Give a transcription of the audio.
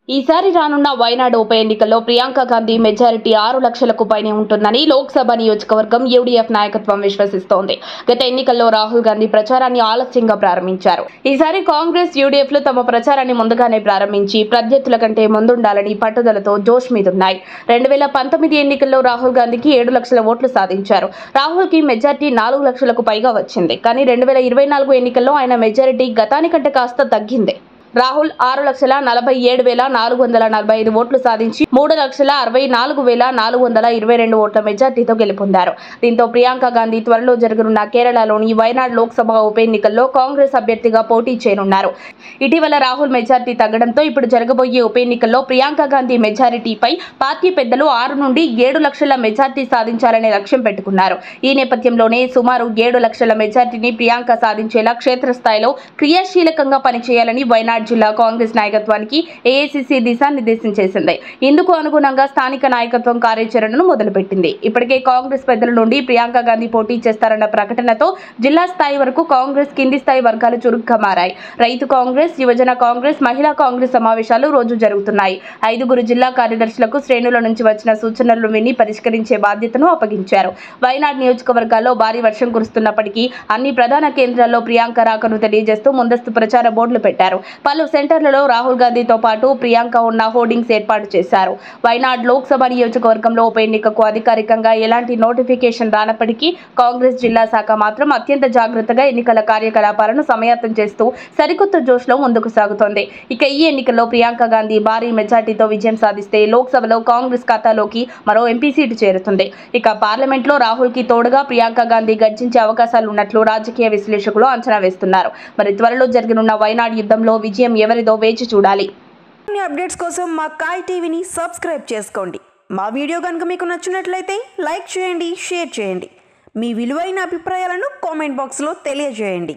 ఈసారి రానున్న వైనాడు ఉప ఎన్నికల్లో ప్రియాంక గాంధీ మెజారిటీ ఆరు లక్షలకు పైనే ఉంటుందని లోక్సభ నియోజకవర్గం యూడీఎఫ్ నాయకత్వం విశ్వసిస్తోంది గత ఎన్నికల్లో రాహుల్ గాంధీ ప్రచారాన్ని ఆలస్యంగా ప్రారంభించారు ఈసారి కాంగ్రెస్ యూడీఎఫ్ లు తమ ప్రచారాన్ని ముందుగానే ప్రారంభించి ప్రత్యర్థుల కంటే ముందుండాలని పట్టుదలతో జోష్ మీదున్నాయి రెండు వేల పంతొమ్మిది ఎన్నికల్లో రాహుల్ గాంధీకి ఏడు లక్షల ఓట్లు సాధించారు రాహుల్ కి మెజార్టీ నాలుగు లక్షలకు పైగా వచ్చింది కానీ రెండు వేల ఇరవై నాలుగు ఎన్నికల్లో ఆయన మెజారిటీ గతానికంటే కాస్త తగ్గింది రాహుల్ ఆరు లక్షల నలభై ఏడు వేల నాలుగు వందల నలభై ఐదు ఓట్లు సాధించి మూడు లక్షల అరవై నాలుగు వేల నాలుగు వందల ఇరవై రెండు ఓట్ల మెజార్టీతో గెలుపొందారు దీంతో ప్రియాంక గాంధీ త్వరలో జరగనున్న కేరళలోని వైనాడ్ లోక్సభ ఉప ఎన్నికల్లో కాంగ్రెస్ అభ్యర్థిగా పోటీ చేయనున్నారు ఇటీవల రాహుల్ మెజార్టీ తగ్గడంతో ఇప్పుడు జరగబోయే ఉప ఎన్నికల్లో ప్రియాంక గాంధీ మెజారిటీపై పార్టీ పెద్దలు ఆరు నుండి ఏడు లక్షల మెజార్టీ సాధించాలనే లక్ష్యం పెట్టుకున్నారు ఈ నేపథ్యంలోనే సుమారు ఏడు లక్షల మెజార్టీని ప్రియాంక సాధించేలా క్షేత్రస్థాయిలో క్రియాశీలకంగా పనిచేయాలని వైనాడ్ జిల్లా కాంగ్రెస్ నాయకత్వానికి ఏఐసిసి దిశానిర్దేశం చేసింది ఇందుకు అనుగుణంగా స్థానిక నాయకత్వం కార్యాచరణను మొదలుపెట్టింది ఇప్పటికే కాంగ్రెస్ పెద్దల నుండి ప్రియాంక గాంధీ పోటీ చేస్తారన్న ప్రకటనతో జిల్లా స్థాయి వరకు కాంగ్రెస్ కింది స్థాయి వర్గాలు చురుగ్గా మారాయి రైతు కాంగ్రెస్ యువజన కాంగ్రెస్ మహిళా కాంగ్రెస్ సమావేశాలు రోజు జరుగుతున్నాయి ఐదుగురు జిల్లా కార్యదర్శులకు శ్రేణుల నుంచి వచ్చిన సూచనలను విని పరిష్కరించే బాధ్యతను అప్పగించారు వైనాడ్ నియోజకవర్గాల్లో భారీ వర్షం కురుస్తున్నప్పటికీ అన్ని ప్రధాన కేంద్రాల్లో ప్రియాంక రాకను తెలియజేస్తూ ముందస్తు ప్రచార బోర్డులు పెట్టారు పలు సెంటర్లలో రాహుల్ గాంధీతో పాటు ప్రియాంక ఉన్న హోర్డింగ్స్ ఏర్పాటు చేశారు వైనాడ్ లోక్సభ నియోజకవర్గంలో ఉప ఎన్నికకు అధికారికంగా ఎలాంటి నోటిఫికేషన్ రానప్పటికీ కాంగ్రెస్ జిల్లా శాఖ మాత్రం అత్యంత జాగ్రత్తగా ఎన్నికల కార్యకలాపాలను సమయాత్తం చేస్తూ సరికొత్త జోష్లో ముందుకు సాగుతోంది ఇక ఈ ఎన్నికల్లో ప్రియాంక గాంధీ భారీ మెజార్టీతో విజయం సాధిస్తే లోక్సభలో కాంగ్రెస్ ఖాతాలోకి మరో ఎంపీ సీటు చేరుతుంది ఇక పార్లమెంట్లో రాహుల్ కి తోడుగా ప్రియాంక గాంధీ గర్జించే అవకాశాలు ఉన్నట్లు రాజకీయ విశ్లేషకులు అంచనా వేస్తున్నారు మరి త్వరలో జరగనున్న వైనాడ్ యుద్ధంలో విజయం ఎవరిదో వేచి చూడాలి మరిన్ని అప్డేట్స్ కోసం మా కాయ్ టీవీని సబ్స్క్రైబ్ చేసుకోండి మా వీడియో కనుక మీకు నచ్చినట్లయితే లైక్ చేయండి షేర్ చేయండి మీ విలువైన అభిప్రాయాలను కామెంట్ బాక్స్లో తెలియజేయండి